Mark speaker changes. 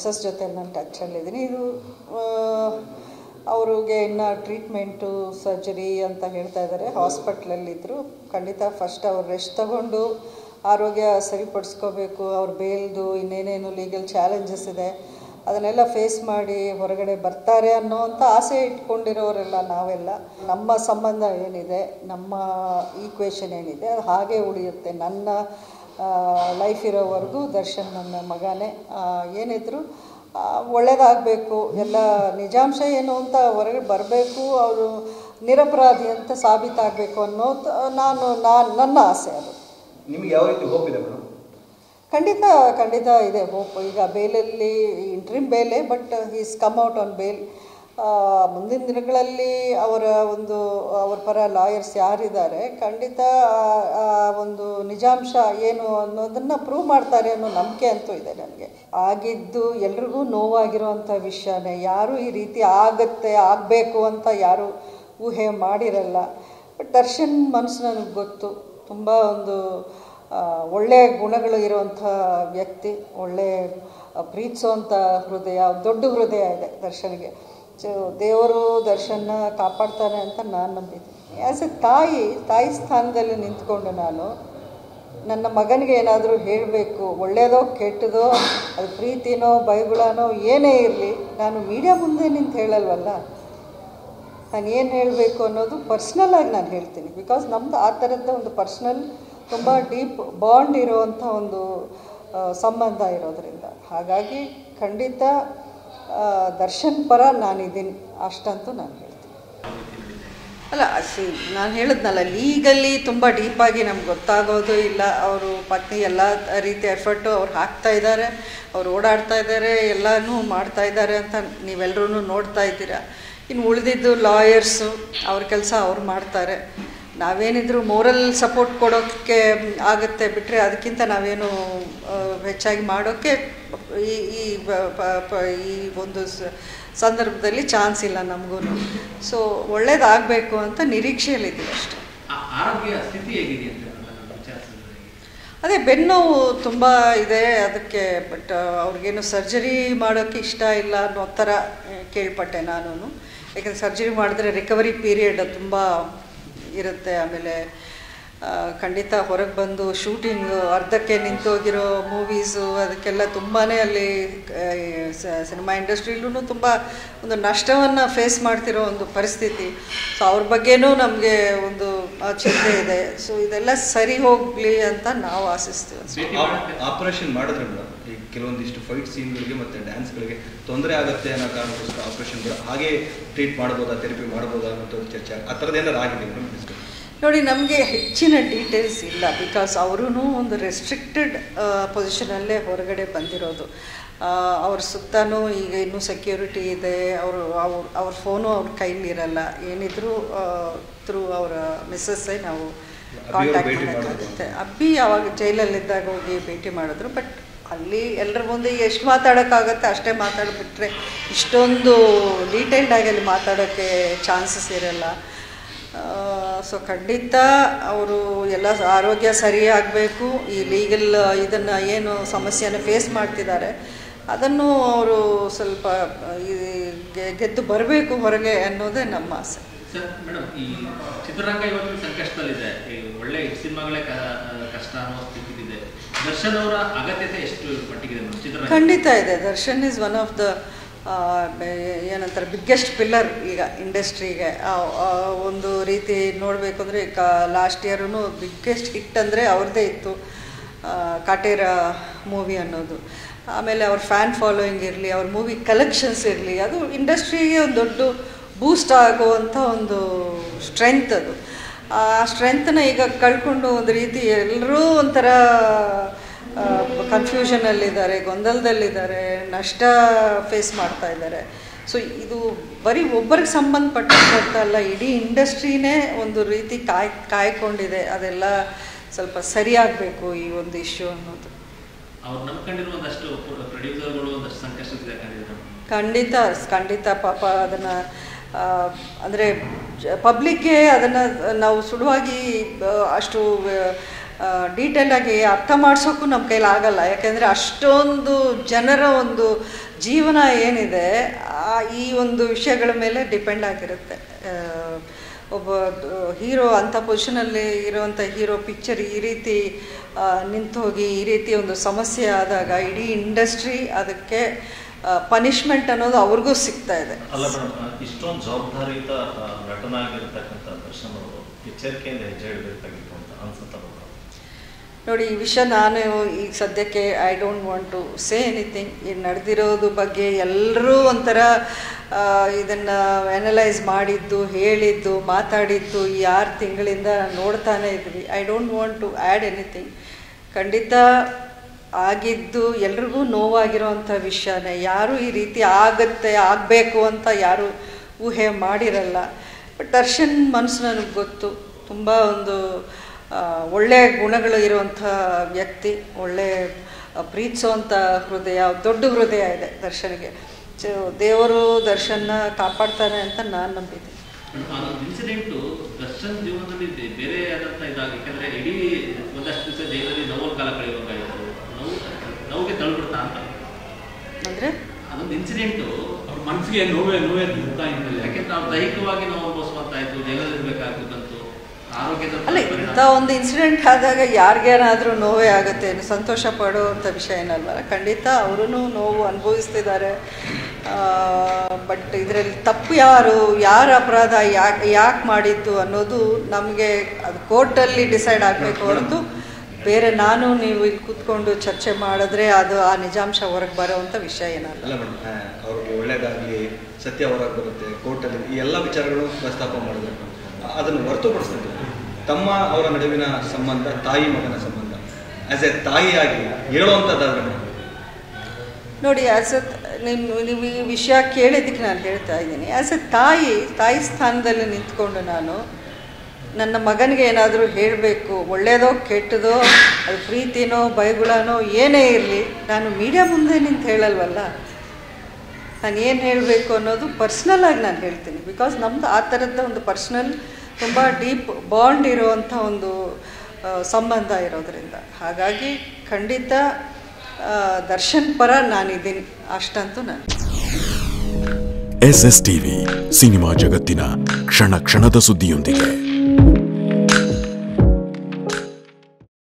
Speaker 1: Missus ಜೊತೆ ನಾನು ಟಚಲ್ಲಿದ್ದೀನಿ ಇದು ಅವ್ರಿಗೆ ಇನ್ನು ಟ್ರೀಟ್ಮೆಂಟು ಸರ್ಜರಿ ಅಂತ ಹೇಳ್ತಾ ಇದ್ದಾರೆ ಹಾಸ್ಪಿಟ್ಲಲ್ಲಿದ್ದರು ಖಂಡಿತ ಫಸ್ಟ್ ಅವ್ರು ರೆಸ್ಟ್ ತಗೊಂಡು ಆರೋಗ್ಯ ಸರಿಪಡಿಸ್ಕೋಬೇಕು ಅವ್ರ ಬೇಲ್ದು ಇನ್ನೇನೇನು ಲೀಗಲ್ ಚಾಲೆಂಜಸ್ ಇದೆ ಅದನ್ನೆಲ್ಲ ಫೇಸ್ ಮಾಡಿ ಹೊರಗಡೆ ಬರ್ತಾರೆ ಅನ್ನೋವಂಥ ಆಸೆ ಇಟ್ಕೊಂಡಿರೋರೆಲ್ಲ ನಾವೆಲ್ಲ ನಮ್ಮ ಸಂಬಂಧ ಏನಿದೆ ನಮ್ಮ ಈಕ್ವೇಷನ್ ಏನಿದೆ ಅದು ಹಾಗೆ ಉಳಿಯುತ್ತೆ ನನ್ನ ಲೈಫ್ ಇರೋವರೆಗೂ ದರ್ಶನ್ ನನ್ನ ಮಗನೇ ಆ, ಏನಿದ್ರು ಒಳ್ಳೇದಾಗಬೇಕು ಎಲ್ಲ ನಿಜಾಂಶ ಏನು ಅಂತ ಹೊರಗೆ ಬರಬೇಕು ಅವರು ನಿರಪರಾಧಿ ಅಂತ ಸಾಬೀತಾಗಬೇಕು ಅನ್ನೋದು ನಾನು ನಾನು ನನ್ನ ಆಸೆ ಅದು
Speaker 2: ನಿಮ್ಗೆ ಯಾವ ರೀತಿ ಹೋಪ್ ಇದೆ ಮೇಡಮ್
Speaker 1: ಖಂಡಿತ ಖಂಡಿತ ಇದೆ ಹೋಪ್ ಈಗ ಬೇಲಲ್ಲಿ ಇಂಟ್ರಿಮ್ ಬೇಲೆ but is come out on bail ಮುಂದಿನ ದಿನಗಳಲ್ಲಿ ಅವರ ಒಂದು ಅವರ ಪರ ಲಾಯರ್ಸ್ ಯಾರಿದ್ದಾರೆ ಖಂಡಿತ ಆ- ಆ ಒಂದು ನಿಜಾಂಶ ಏನು ಅನ್ನೋದನ್ನು ಪ್ರೂವ್ ಮಾಡ್ತಾರೆ ಅನ್ನೋ ನಂಬಿಕೆ ಅಂತೂ ಇದೆ ನನಗೆ ಆಗಿದ್ದು ಎಲ್ರಿಗೂ ನೋವಾಗಿರುವಂಥ ವಿಷಯನೇ ಯಾರು ಈ ರೀತಿ ಆಗತ್ತೆ ಆಗಬೇಕು ಅಂತ ಯಾರು ಊಹೆ ಮಾಡಿರಲ್ಲ ಬಟ್ ದರ್ಶನ್ ಮನಸ್ಸು ನನಗೆ ಗೊತ್ತು ತುಂಬ ಒಂದು ಆ, ಒಳ್ಳೆಯ ಗುಣಗಳು ಇರುವಂಥ ವ್ಯಕ್ತಿ ಒಳ್ಳೆ ಪ್ರೀತಿಸುವಂಥ ಹೃದಯ ದೊಡ್ಡ ಹೃದಯ ಇದೆ ದರ್ಶನ್ಗೆ ಸೊ ದೇವರು ದರ್ಶನ ಕಾಪಾಡ್ತಾನೆ ಅಂತ ನಾನು ನಂಬಿದ್ದೀನಿ ಆ್ಯಸ್ ಎ ತಾಯಿ ತಾಯಿ ಸ್ಥಾನದಲ್ಲಿ ನಿಂತ್ಕೊಂಡು ನಾನು ನನ್ನ ಮಗನಿಗೆ ಏನಾದರೂ ಹೇಳಬೇಕು ಒಳ್ಳೆಯದೋ ಕೆಟ್ಟದೋ ಅದು ಪ್ರೀತಿನೋ ಬೈಗುಳನೋ ಏನೇ ಇರಲಿ ನಾನು ಮೀಡಿಯಾ ಮುಂದೆ ನಿಂತು ಹೇಳಲ್ವಲ್ಲ ನಾನು ಏನು ಹೇಳಬೇಕು ಅನ್ನೋದು ಪರ್ಸ್ನಲ್ ಆಗಿ ನಾನು ಹೇಳ್ತೀನಿ ಬಿಕಾಸ್ ನಮ್ಮದು ಆ ಥರದ ಒಂದು ಪರ್ಸ್ನಲ್ ತುಂಬ ಡೀಪ್ ಬಾಂಡ್ ಇರುವಂಥ ಒಂದು ಆ, ಸಂಬಂಧ ಇರೋದ್ರಿಂದ ಹಾಗಾಗಿ ಖಂಡಿತ ಆ, ದರ್ಶನ್ ಪರ ನಾನಿದ್ದೀನಿ ಅಷ್ಟಂತೂ ನಾನು ಹೇಳ್ತೀನಿ ಅಲ್ಲ ಸಿ ನಾನು ಹೇಳಿದ್ನಲ್ಲ ಲೀಗಲಿ ತುಂಬ ಡೀಪಾಗಿ ನಮ್ಗೆ ಗೊತ್ತಾಗೋದು ಇಲ್ಲ ಅವರು ಪತ್ನಿ ಎಲ್ಲ ರೀತಿ ಎಫರ್ಟು ಅವ್ರು ಹಾಕ್ತಾ ಇದ್ದಾರೆ ಅವ್ರು ಓಡಾಡ್ತಾ ಇದ್ದಾರೆ ಎಲ್ಲನೂ ಮಾಡ್ತಾ ಇದ್ದಾರೆ ಅಂತ ನೀವೆಲ್ಲರೂ ನೋಡ್ತಾ ಇದ್ದೀರಾ ಇನ್ನು ಉಳಿದಿದ್ದು ಲಾಯರ್ಸು ಅವ್ರ ಕೆಲಸ ಅವ್ರು ಮಾಡ್ತಾರೆ ನಾವೇನಿದ್ರು ಮೋರಲ್ ಸಪೋರ್ಟ್ ಕೊಡೋಕ್ಕೆ ಆಗುತ್ತೆ ಬಿಟ್ಟರೆ ಅದಕ್ಕಿಂತ ನಾವೇನು ಆ, ಹೆಚ್ಚಾಗಿ ಮಾಡೋಕ್ಕೆ ಈ ಈ ಪ- ಪ- ಪ- ಈ ಒಂದು ಸ- ಸಂದರ್ಭದಲ್ಲಿ ಚಾನ್ಸ್ ಇಲ್ಲ ನಮಗೂ ಸೊ ಒಳ್ಳೇದಾಗಬೇಕು ಅಂತ ನಿರೀಕ್ಷೆಯಲ್ಲಿದ್ದೀವಿ ಅಷ್ಟೇ
Speaker 3: ಆ ಆರೋಗ್ಯ ಸ್ಥಿತಿ ಹೇಗಿದೆ ಅಂತ ನಾನು ವಿಚಾರಿಸಿದ್ರೆ
Speaker 1: ಅದೇ ಬೆನ್ನೋವು ತುಂಬ ಇದೆ ಅದಕ್ಕೆ ಬಟ್ ಅವ್ರಿಗೇನು ಸರ್ಜರಿ ಮಾಡೋಕ್ಕೆ ಇಷ್ಟ ಇಲ್ಲ ಅನ್ನೋ ಥರ ಆ, ಕೇಳ್ಪಟ್ಟೆ ನಾನು ಯಾಕಂದರೆ ಸರ್ಜರಿ ಮಾಡಿದ್ರೆ ರಿಕವರಿ ಪೀರಿಯಡ್ ತುಂಬ ಇರುತ್ತೆ ಆಮೇಲೆ ಆ, ಖಂಡಿತ ಹೊರಗೆ ಬಂದು ಶೂಟಿಂಗು ಅರ್ಧಕ್ಕೆ ನಿಂತೋಗಿರೋ ಮೂವೀಸು ಅದಕ್ಕೆಲ್ಲ ತುಂಬಾ ಅಲ್ಲಿ ಸಿನಿಮಾ ಇಂಡಸ್ಟ್ರಿಲೂ ತುಂಬ ಒಂದು ನಷ್ಟವನ್ನು ಫೇಸ್ ಮಾಡ್ತಿರೋ ಒಂದು ಪರಿಸ್ಥಿತಿ ಸೊ ಅವ್ರ ಬಗ್ಗೆನೂ ನಮಗೆ ಒಂದು ಆ, ಚಿಂತೆ ಇದೆ ಸೊ ಇದೆಲ್ಲ ಸರಿ ಹೋಗಲಿ ಅಂತ ನಾವು ಆಶಿಸ್ತೀವಿ ಅಷ್ಟೇ.
Speaker 3: ಭೇಟಿ ಮಾಡಕ್ಕೆ
Speaker 2: ಆಪರೇಷನ್ ಮಾಡಿದ್ರೆ ಮೇಡಮ್ ಈ ಕೆಲವೊಂದಿಷ್ಟು ಫೈಟ್ ಸೀನ್ಗಳಿಗೆ ಮತ್ತು ಡ್ಯಾನ್ಸ್ಗಳಿಗೆ ತೊಂದರೆ ಆಗುತ್ತೆ ಅನ್ನೋ ಕಾರಣಕ್ಕೋಸ್ಕರ ಆಪರೇಷನ್ಗಳು ಹಾಗೆ ಟ್ರೀಟ್ ಮಾಡ್ಬೋದಾ ಥೆರಪಿ ಮಾಡ್ಬೋದಾ ಅನ್ನೋ ಚರ್ಚೆ ಆಗ್- ಆ ಥರದ್ದು ಏನಾರು ಆಗಿದೆ ಮೇಡಮ್ ಡಿಸ್ಕಸ್
Speaker 1: ನೋಡಿ ನಮಗೆ ಹೆಚ್ಚಿನ ಡೀಟೇಲ್ಸ್ ಇಲ್ಲ ಬಿಕಾಸ್ ಅವರೂ ಒಂದು ರೆಸ್ಟ್ರಿಕ್ಟೆಡ್ ಪೊಸಿಷನಲ್ಲೇ ಹೊರಗಡೆ ಬಂದಿರೋದು ಆ, ಅವ್ರ ಸುತ್ತನೂ ಈಗ ಇನ್ನೂ ಸೆಕ್ಯೂರಿಟಿ ಇದೆ ಅವರು ಅವ್ರ ಅವ್ರ ಫೋನು ಅವ್ರ ಕೈಲಿ ಇರಲ್ಲ ಏನಿದ್ರು ಥ್ರೂ ಅವರ ಮಿಸ್ಸಸ್ಸೇ ನಾವು
Speaker 2: ಅಬ್ಬಿಯವ್ರು
Speaker 1: ಕಾಂಟ್ಯಾಕ್ಟ್
Speaker 2: ಭೇಟಿ
Speaker 1: ಮಾಡೋಕ್ಕಾಗುತ್ತೆ ಅಬ್ಬಿ ಯಾವಾಗ ಜೈಲಲ್ಲಿದ್ದಾಗ ಹೋಗಿ ಭೇಟಿ ಮಾಡಿದ್ರು ಬಟ್ ಅಲ್ಲಿ ಎಲ್ಲರ ಮುಂದೆ ಎಷ್ಟು ಮಾತಾಡೋಕ್ಕಾಗತ್ತೆ ಅಷ್ಟೇ ಮಾತಾಡಿಬಿಟ್ರೆ ಇಷ್ಟೊಂದು ಡೀಟೇಲ್ಡಾಗಿ ಅಲ್ಲಿ ಮಾತಾಡೋಕ್ಕೆ ಚಾನ್ಸಸ್ ಇರಲ್ಲ ಸೊ ಖಂಡಿತ ಅವರು ಎಲ್ಲ ಆರೋಗ್ಯ ಸರಿಯಾಗಬೇಕು ಈ ಲೀಗಲ್ ಇದನ್ನು ಏನು ಸಮಸ್ಯೆನ ಫೇಸ್ ಮಾಡ್ತಿದ್ದಾರೆ ಅದನ್ನು ಅವರು ಸ್ವಲ್ಪ ಈ ಗೆ- ಗೆದ್ದು ಬರಬೇಕು ಹೊರಗೆ ಅನ್ನೋದೇ ನಮ್ಮ ಆಸೆ
Speaker 3: ಸರ್ ಮೇಡಮ್ ಈ ಚಿತ್ರರಂಗ ಇವತ್ತು ಸಂಕಷ್ಟದಲ್ಲಿದೆ ಈ ಒಳ್ಳೆ ಸಿನಿಮಾಗಳೇ ಕ- ಕಷ್ಟ ಅನ್ನೋ ಸ್ಥಿತಿಲಿದೆ ದರ್ಶನ್ ಅವರ ಅಗತ್ಯತೆ ಎಷ್ಟು ಮಟ್ಟಿಗಿದೆ ಮೇಡಮ್ ಚಿತ್ರರಂಗ
Speaker 1: ಖಂಡಿತ ಇದೆ Darshan is one of the ಏನಂತಾರೆ ಬಿಗ್ಗೆಸ್ಟ್ ಪಿಲ್ಲರ್ ಈಗ ಇಂಡಸ್ಟ್ರಿಗೆ ಒಂದು ರೀತಿ ನೋಡಬೇಕು ಅಂದರೆ ಕ ಲಾಸ್ಟ್ ಇಯರೂ ಬಿಗ್ಗೆಸ್ಟ್ ಹಿಟ್ ಅಂದರೆ ಅವ್ರದ್ದೇ ಇತ್ತು ಆ, ಕಾಟೇರ ಮೂವಿ ಅನ್ನೋದು ಆಮೇಲೆ ಅವ್ರ ಫ್ಯಾನ್ ಫಾಲೋಯಿಂಗ್ ಇರಲಿ ಅವ್ರ ಮೂವಿ ಕಲೆಕ್ಷನ್ಸ್ ಇರಲಿ ಅದು ಇಂಡಸ್ಟ್ರಿಗೆ ಒಂದು ದೊಡ್ಡ ಬೂಸ್ಟ್ ಆಗುವಂಥ ಒಂದು ಸ್ಟ್ರೆಂತ್ ಅದು ಆ ಸ್ಟ್ರೆಂತನ್ನ ಈಗ ಕಳ್ಕೊಂಡು ಒಂದು ರೀತಿ ಎಲ್ಲರೂ ಒಂಥರ ಕನ್ಫ್ಯೂಷನಲ್ಲಿದ್ದಾರೆ ಗೊಂದಲದಲ್ಲಿದ್ದಾರೆ ನಷ್ಟ ಫೇಸ್ ಮಾಡ್ತಾ ಇದ್ದಾರೆ ಸೊ ಇದು ಬರೀ ಒಬ್ಬರಿಗೆ ಸಂಬಂಧಪಟ್ಟಂತ ಅಲ್ಲ ಇಡೀ ಇಂಡಸ್ಟ್ರಿನೇ ಒಂದು ರೀತಿ ಕಾಯ್ ಕಾಯ್ಕೊಂಡಿದೆ ಅದೆಲ್ಲ ಸ್ವಲ್ಪ ಸರಿಯಾಗಬೇಕು ಈ ಒಂದು ಇಶ್ಯೂ ಅನ್ನೋದು
Speaker 3: ಅವ್ರು ನಂಬ್ಕೊಂಡಿರೋ ಒಂದಷ್ಟು ಪ್ರೊಡ್ಯೂಸರ್ಗಳು ಒಂದಷ್ಟು ಸಂಕಷ್ಟದಿದೆ ಕಂಡಿದ್ದಾರೆ
Speaker 1: ಖಂಡಿತ ಖಂಡಿತ ಪಾಪ ಅದನ್ನು ಅಂದರೆ ಪಬ್ಲಿಕ್ಗೆ ಅದನ್ನು ನಾವು ಸುಡುವಾಗಿ ಆ, ಅಷ್ಟು ಡೀಟೇಲಾಗಿ ಅರ್ಥ ಮಾಡಿಸೋಕ್ಕೂ ನಮ್ಮ ಕೈಲಿ ಆಗಲ್ಲ ಯಾಕೆಂದರೆ ಅಷ್ಟೊಂದು ಜನರ ಒಂದು ಜೀವನ ಏನಿದೆ ಆ ಈ ಒಂದು ವಿಷಯಗಳ ಮೇಲೆ ಡಿಪೆಂಡ್ ಆಗಿರುತ್ತೆ ಆ, ಒಬ್ಬ ಹೀರೋ ಅಂಥ ಪೊಸಿಷನಲ್ಲಿ ಇರುವಂಥ ಹೀರೋ ಪಿಕ್ಚರ್ ಈ ರೀತಿ ನಿಂತು ಹೋಗಿ ಈ ರೀತಿ ಒಂದು ಸಮಸ್ಯೆ ಆದಾಗ ಇಡೀ ಇಂಡಸ್ಟ್ರಿ ಅದಕ್ಕೆ ಪನಿಷ್ಮೆಂಟ್ ಅನ್ನೋದು ಅವ್ರಿಗೂ ಸಿಗ್ತಾ ಇದೆ
Speaker 4: ಅಲ್ಲ ಮೇಡಮ್ ಇಷ್ಟೊಂದು ಜವಾಬ್ದಾರಿಯುತ ಆ, ನಟನಾಗಿರ್ತಕ್ಕಂಥ ದರ್ಶನ್ ಅವರು ಎಚ್ಚರಿಕೆಯಿಂದ ಹೆಜ್ಜೆ ಇಡಬೇಕಾಗಿತ್ತು ಅಂತ ಅನ್ಸುತ್ತಲ್ಲ ಮೇಡಮ್
Speaker 1: ನೋಡಿ ಈ ವಿಷಯ ನಾನು ಈಗ ಸದ್ಯಕ್ಕೆ I don't want to say anything ಈಗ ನಡೆದಿರೋದು ಬಗ್ಗೆ ಎಲ್ಲರೂ ಒಂಥರ ಇದನ್ನು ಅನಲೈಸ್ ಮಾಡಿದ್ದು ಹೇಳಿದ್ದು ಮಾತಾಡಿದ್ದು ಈ ಆರು ತಿಂಗಳಿಂದ ನೋಡ್ತಾನೆ ಇದ್ವಿ I don't want to add anything ಖಂಡಿತ ಆಗಿದ್ದು ಎಲ್ರಿಗೂ ನೋವಾಗಿರೋವಂಥ ವಿಷಯನೇ ಯಾರೂ ಈ ರೀತಿ ಆಗತ್ತೆ ಆಗಬೇಕು ಅಂತ ಯಾರೂ ಊಹೆ ಮಾಡಿರಲ್ಲ ಬಟ್ ದರ್ಶನ್ ಮನಸ್ಸು ನನಗೆ ಗೊತ್ತು ತುಂಬ ಒಂದು ಆ, ಒಳ್ಳೆಯ ಗುಣಗಳು ಇರುವಂಥ ವ್ಯಕ್ತಿ ಒಳ್ಳೆ ಆ, ಪ್ರೀತಿಸೋವಂಥ ಹೃದಯ ದೊಡ್ಡ ಹೃದಯ ಇದೆ ದರ್ಶನ್ಗೆ ಸೊ ದೇವರು ದರ್ಶನ್ನ ಕಾಪಾಡ್ತಾನೆ ಅಂತ ನಾನು ನಂಬಿದ್ದೀನಿ
Speaker 3: ಅದೊಂದು ಇನ್ಸಿಡೆಂಟು ದರ್ಶನ್ ಜೀವನದಲ್ಲಿ ಬೇ- ಬೇರೆ ಆದಂತ ಇದಾಗ ಯಾಕಂದ್ರೆ ಇಡೀ ಒಂದಷ್ಟು ದಿವಸ ಜೈಲಲ್ಲಿ ನೋವು ಕಾಲ ಕಳೆಯುವಂಗಾಯಿತು ನೋವು ನೋವಿಗೆ ತಳ್ಬಿಡ್ತಾ ಅಂತ
Speaker 1: ಅಂದರೆ
Speaker 3: ಅದೊಂದು ಇನ್ಸಿಡೆಂಟು
Speaker 5: ಅವ್ರ ಮನಸ್ಸಿಗೆ ನೋವೇ ನೋವೇ ದುಃಖ ಇದ್ದಲ್ಲಿ
Speaker 3: ಯಾಕೆಂದ್ರೆ ನಾವು ದೈಹಿಕವಾಗಿ ನಾವು ಅನುಭವಿಸುವಂತಾಯ್ತು ಜೈಲಲ್ಲಿ ಇರಬೇಕಾಗಿ ಬಂತು ಆರೋಗ್ಯದ
Speaker 1: ಅಲ್ಲ ಇಂಥ ಒಂದು ಇನ್ಸಿಡೆಂಟ್ ಆದಾಗ ಯಾರಿಗೇನಾದರೂ ನೋವೇ ಆಗುತ್ತೆ ಏನು ಸಂತೋಷ ಪಡುವಂಥ ವಿಷಯ ಏನಲ್ವಲ್ಲ ಖಂಡಿತ ಅವರೂ ನೋವು ಅನುಭವಿಸ್ತಿದ್ದಾರೆ ಬಟ್ ಇದರಲ್ಲಿ ತಪ್ಪು ಯಾರು ಯಾರ ಅಪರಾಧ ಯಾಕೆ ಯಾಕೆ ಮಾಡಿದ್ದು ಅನ್ನೋದು ನಮಗೆ ಅದು ಕೋರ್ಟಲ್ಲಿ ಡಿಸೈಡ್ ಆಗಬೇಕು ಹೊರತು ಬೇರೆ ನಾನು ನೀವು ಇಲ್ಲಿ ಕೂತ್ಕೊಂಡು ಚರ್ಚೆ ಮಾಡಿದ್ರೆ ಅದು ಆ ನಿಜಾಂಶ ಹೊರಗೆ ಬರೋವಂಥ ವಿಷಯ ಏನಲ್ಲ
Speaker 2: ಅಲ್ಲ ಮೇಡಮ್ ಅವ್ರಿಗೆ ಒಳ್ಳೇದಾಗಲಿ ಸತ್ಯ ಹೊರಗೆ ಬರುತ್ತೆ ಕೋರ್ಟಲ್ಲಿ ಈ ಎಲ್ಲ ವಿಚಾರಗಳು ಪ್ರಸ್ತಾಪ ಮಾಡಿದ್ರು ಅದನ್ನು ಹೊರತುಪಡಿಸಿದ್ರು ತಮ್ಮ ಅವರ ನಡುವಿನ ಸಂಬಂಧ ತಾಯಿ ಮಗನ ಸಂಬಂಧ ಆಸ್ ಎ ತಾಯಿಯಾಗಿ ಹೇಳುವಂಥದ್ದಾದ್ರೆ ಮೇಡಮ್
Speaker 1: ನೋಡಿ ಆ್ಯಸ್ ಎ ನೀವು ನೀವು ಈ ವಿಷಯ ಕೇಳಿದ್ದಕ್ಕೆ ನಾನು ಹೇಳ್ತಾ ಇದ್ದೀನಿ ಆ್ಯಸ್ ಎ ತಾಯಿ ತಾಯಿ ಸ್ಥಾನದಲ್ಲಿ ನಿಂತ್ಕೊಂಡು ನಾನು ನನ್ನ ಮಗನಿಗೆ ಏನಾದರೂ ಹೇಳಬೇಕು ಒಳ್ಳೆಯದೋ ಕೆಟ್ಟದೋ ಅದು ಪ್ರೀತಿನೋ ಬೈಗುಳನೋ ಏನೇ ಇರಲಿ ನಾನು ಮೀಡಿಯಾ ಮುಂದೆ ನಿಂತು ಹೇಳಲ್ವಲ್ಲ ನಾನು ಏನು ಹೇಳಬೇಕು ಅನ್ನೋದು ಪರ್ಸ್ನಲ್ ಆಗಿ ನಾನು ಹೇಳ್ತೀನಿ ಬಿಕಾಸ್ ನಮ್ಮದು ಆ ಥರದ ಒಂದು ಪರ್ಸ್ನಲ್ ತುಂಬ ಡೀಪ್ ಬಾಂಡ್ ಇರುವಂಥ ಒಂದು ಆ, ಸಂಬಂಧ ಇರೋದ್ರಿಂದ ಹಾಗಾಗಿ ಖಂಡಿತ ಆ, ದರ್ಶನ್ ಪರ ನಾನಿದ್ದೀನಿ ಅಷ್ಟಂತೂ ನಾನು
Speaker 6: ಎಸ್ ಎಸ್ ಟಿವಿ ಸಿನಿಮಾ ಜಗತ್ತಿನ ಕ್ಷಣ ಕ್ಷಣದ ಸುದ್ದಿಯೊಂದಿಗೆ